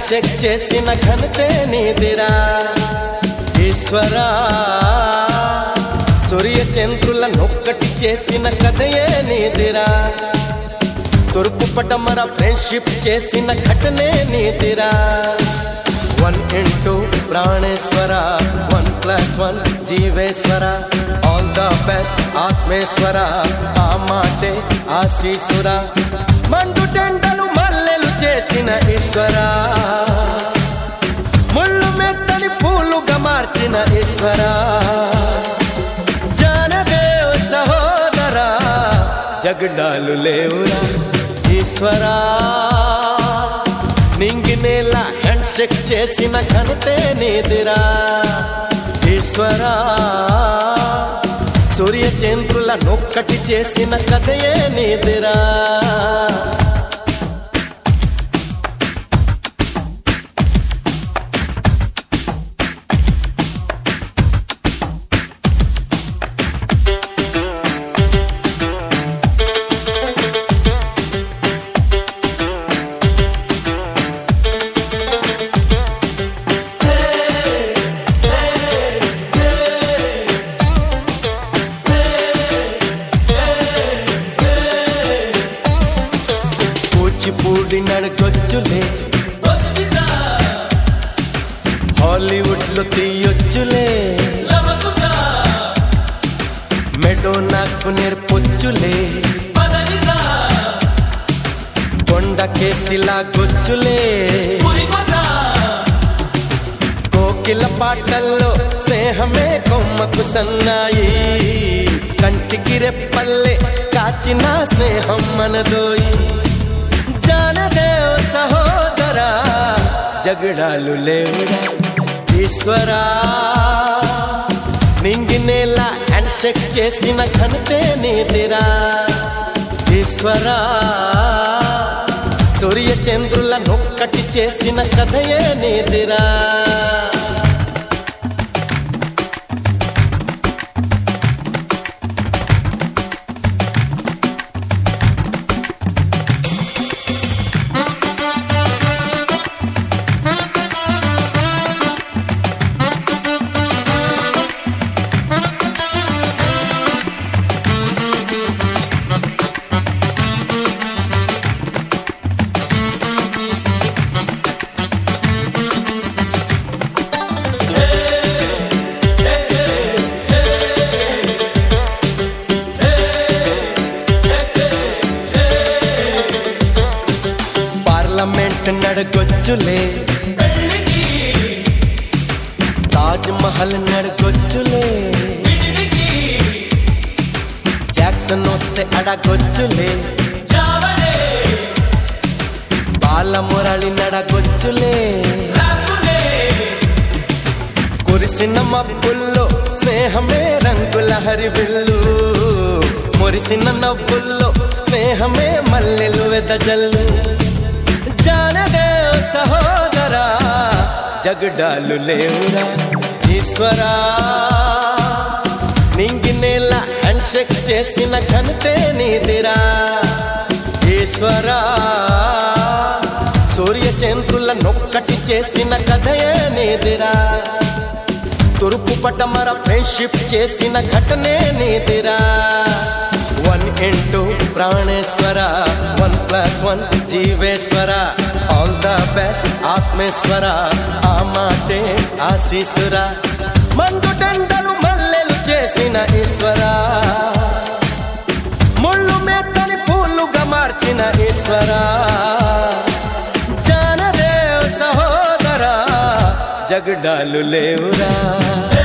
షేక్ చేసిన ఘనతే నీదిరా ఈశ్వరా సూర్య చంద్రుల నొక్కటి చేసిన కథయే నీదిరా తూర్పు పటమర ఫ్రెండ్షిప్ చేసిన ఘటనే నీదిరా వన్ ఇంటూ ప్రాణేశ్వర వన్ ప్లస్ వన్ జీవేశ్వర ఆల్ ద బెస్ట్ ఆత్మేశ్వర ఆ మాటే ఆశీసుర మండు టెండలు మల్లెలు చేసిన ఈశ్వర ముళ్ళు మెత్తని పూలుగా మార్చిన ఈశ్వర జానదేవ్ సహోదరా జగడాలు లేవురా ఈశ్వరా నింగి నేల హ్యాండ్ షేక్ చేసిన ఘనతే నీదిరా ఈశ్వరా సూర్య చంద్రుల నొక్కటి చేసిన కథయే నీదిరా కూచిపూడి నడకొచ్చులే హాలీవుడ్ లో తీయొచ్చులే మెడో నాకు నేర్పొచ్చులే కొండ కేసిలా గొచ్చులే కోకిల పాటల్లో స్నేహమే కొమ్మకు సన్నాయి కంటికి రెప్పల్లే కాచిన స్నేహం మనదోయి జానదేవ్ సహోదరా జగడాలు లేవురా ఈశ్వరా నింగి నేల హ్యాండ్ షేక్ చేసిన ఘనతే నీదిరా ఈశ్వరా సూర్య చంద్రుల నొక్కటి చేసిన కథయే నీదిరా పార్లమెంట్ నడగొచ్చులే తాజ్ మహల్ నడగొచ్చులే జాక్సన్ వస్తే అడగొచ్చులే బాలమురళి నడగొచ్చులే కురిసిన మబ్బుల్లో స్నేహమే రంగుల హరివిల్లు మురిసిన నవ్వుల్లో స్నేహమే మల్లెలు వెదజల్లు జానదేవ్ సహోదరా జగడాలు లేవురా ఈశ్వరా నింగి నేల హ్యాండ్ షేక్ చేసిన ఘనతే నీదిరా ఈశ్వరా సూర్య చంద్రుల నొక్కటి చేసిన కథయే నీదిరా తూర్పు పటమర ఫ్రెండ్షిప్ చేసిన ఘటనే నీదిరా వన్ ఇంటూ ప్రాణేశ్వర వన్ ప్లస్ వన్ జీవేశ్వర ఆల్ ద బెస్ట్ ఆత్మేశ్వర ఆ మాటే ఆశీసుర మందు టెండలు మల్లెలు చేసిన ఈశ్వర ముళ్ళు మెత్తని పూలుగా మార్చిన ఈశ్వర జానదేవ్ సహోదరా జగడాలు లేవురా